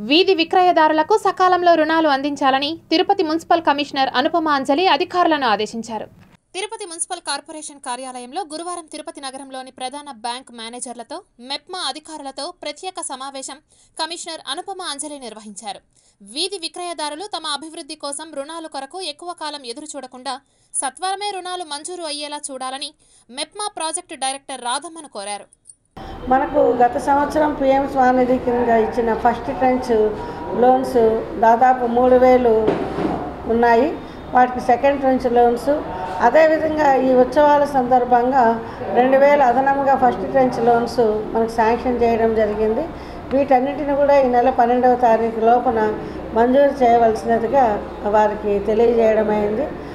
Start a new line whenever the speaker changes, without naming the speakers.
వీధి విక్రయదారులకు సకాలంలో రుణాలు అందించాలని తిరుపతి మున్సిపల్ కమిషనర్ అనుపమ అంజలి అధికారులను ఆదేశించారు తిరుపతి మున్సిపల్ కార్పొరేషన్ కార్యాలయంలో గురువారం తిరుపతి నగరంలోని ప్రధాన బ్యాంక్ మేనేజర్లతో మెప్మా అధికారులతో ప్రత్యేక సమావేశం కమిషనర్ అనుపమ అంజలి నిర్వహించారు వీధి విక్రయదారులు తమ అభివృద్ధి కోసం రుణాలు కొరకు ఎక్కువ కాలం ఎదురు చూడకుండా సత్వరమే రుణాలు మంజూరు అయ్యేలా చూడాలని మెప్మా ప్రాజెక్టు డైరెక్టర్ రాధమ్మను కోరారు
మనకు గత సంవత్సరం పిఎం స్వానిధి కింద ఇచ్చిన ఫస్ట్ ట్రెంచ్ లోన్స్ దాదాపు మూడు వేలు ఉన్నాయి వాటికి సెకండ్ ట్రెంచ్ లోన్స్ అదేవిధంగా ఈ ఉత్సవాల సందర్భంగా రెండు వేల అదనంగా ఫస్ట్ ట్రెంచ్ లోన్స్ మనకు శాంక్షన్ చేయడం జరిగింది వీటన్నిటిని కూడా ఈ నెల పన్నెండవ తారీఖు లోపున మంజూరు చేయవలసినదిగా వారికి తెలియజేయడం అయింది